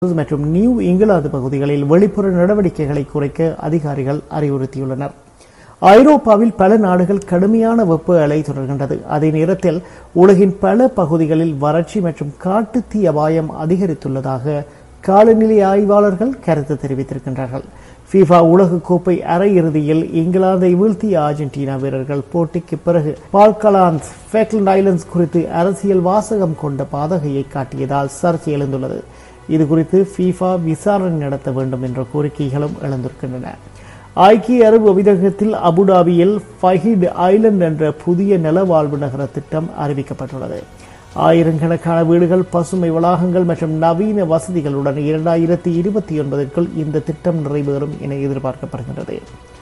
மற்றும் New England பகுதிகளில் வெளிப்புற நடவடிக்கைகளை குறைக்க அதிகாரிகள் அறிவுறுத்தியுள்ளனர் ஐரோப்பாவில் பல நாடுகள் கடுமையான வெப்ப அலை தொடர்கின்றது அதே நேரத்தில் உலகின் பல பகுதிகளில் வறட்சி மற்றும் காட்டுத்தீ அபாயம் அதிகரித்துள்ளதாக காலநிலை ஆய்வாளர்கள் கருத்து தெரிவித்திருக்கின்றார்கள் ஃபீஃபா உலகக்கோப்பை அரையிறுதியில் இங்கிலாந்தை வீழ்த்திய அர்ஜென்டினா வீரர்கள் போட்டிக்கு பிறகு பால்கலான்ஸ் ஃபேக்லண்ட் ஐலண்ட்ஸ் குறித்து அரசியல் வாசகம் கொண்ட பாதகையை காட்டியதால் சர்ச்சை எழுந்துள்ளது இது குறித்து ஃபீஃபா விசாரணை நடத்த வேண்டும் என்ற கோரிக்கைகளும் எழுந்திருக்கின்றன ஐக்கிய அரபு அமீரகத்தில் அபுதாபியில் ஃபஹிட் ஐலண்ட் என்ற புதிய நிலவாழ்வு நகர திட்டம் அறிவிக்கப்பட்டுள்ளது ஆயிரக்கணக்கான வீடுகள் பசுமை வளாகங்கள் மற்றும் நவீன வசதிகளுடன் இரண்டாயிரத்தி இருபத்தி ஒன்பதற்குள் இந்த திட்டம் நிறைவேறும் என எதிர்பார்க்கப்படுகின்றது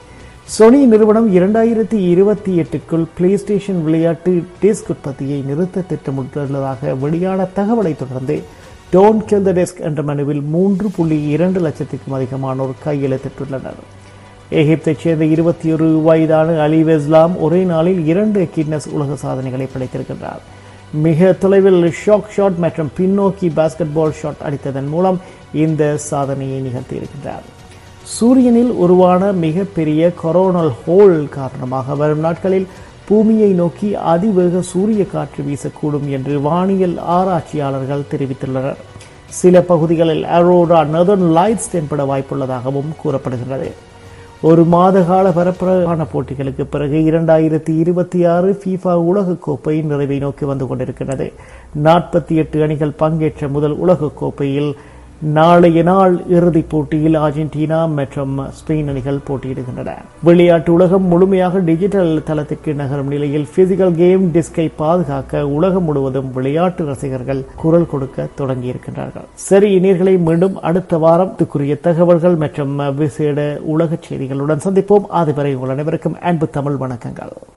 சோனி நிறுவனம் இரண்டாயிரத்தி இருபத்தி எட்டுக்குள் பிளே ஸ்டேஷன் விளையாட்டு டிஸ்க் உற்பத்தியை நிறுத்த திட்டமிட்டுள்ளதாக வெளியான தகவலை தொடர்ந்து டோன் கில் த டெஸ்க் என்ற மனுவில் மூன்று புள்ளி இரண்டு லட்சத்துக்கும் அதிகமானோர் கையெழுத்திட்டுள்ளனர் எகிப்தைச் சேர்ந்த இருபத்தி ஒரு வயதான அலி வெஸ்லாம் ஒரே நாளில் இரண்டு கிட்னஸ் உலக சாதனைகளை படைத்திருக்கின்றார் மிக தொலைவில் ஷாக் ஷாட் மற்றும் பின்னோக்கி பாஸ்கெட் பால் ஷாட் அடித்ததன் மூலம் இந்த சாதனையை நிகழ்த்தியிருக்கின்றார் சூரியனில் உருவான மிகப்பெரிய கொரோனல் ஹோல் காரணமாக வரும் நாட்களில் பூமியை நோக்கி அதிவேக சூரிய காற்று வீசக்கூடும் என்று வானியல் ஆராய்ச்சியாளர்கள் தெரிவித்துள்ளனர் சில பகுதிகளில் அரோரா நெதர்ன் லைட்ஸ் தென்பட வாய்ப்புள்ளதாகவும் கூறப்படுகிறது ஒரு மாத கால பரப்பரப்பான போட்டிகளுக்கு பிறகு இரண்டாயிரத்தி இருபத்தி ஆறு ஃபீஃபா உலகக்கோப்பை நிறைவை நோக்கி வந்து கொண்டிருக்கிறது நாற்பத்தி எட்டு அணிகள் பங்கேற்ற முதல் உலகக்கோப்பையில் நாளைய நாள் இறுதிப் போட்டியில் அர்ஜென்டினா மற்றும் ஸ்பெயின் அணிகள் போட்டியிடுகின்றன விளையாட்டு உலகம் முழுமையாக டிஜிட்டல் தளத்திற்கு நகரும் நிலையில் பிசிக்கல் கேம் டிஸ்கை பாதுகாக்க உலகம் முழுவதும் விளையாட்டு ரசிகர்கள் குரல் கொடுக்க தொடங்கியிருக்கின்றார்கள் சரி நேர்களை மீண்டும் அடுத்த வாரம் இதுக்குரிய தகவல்கள் மற்றும் விசேட உலக செய்திகளுடன் சந்திப்போம் அதுவரை உங்கள் அனைவருக்கும் அன்பு தமிழ் வணக்கங்கள்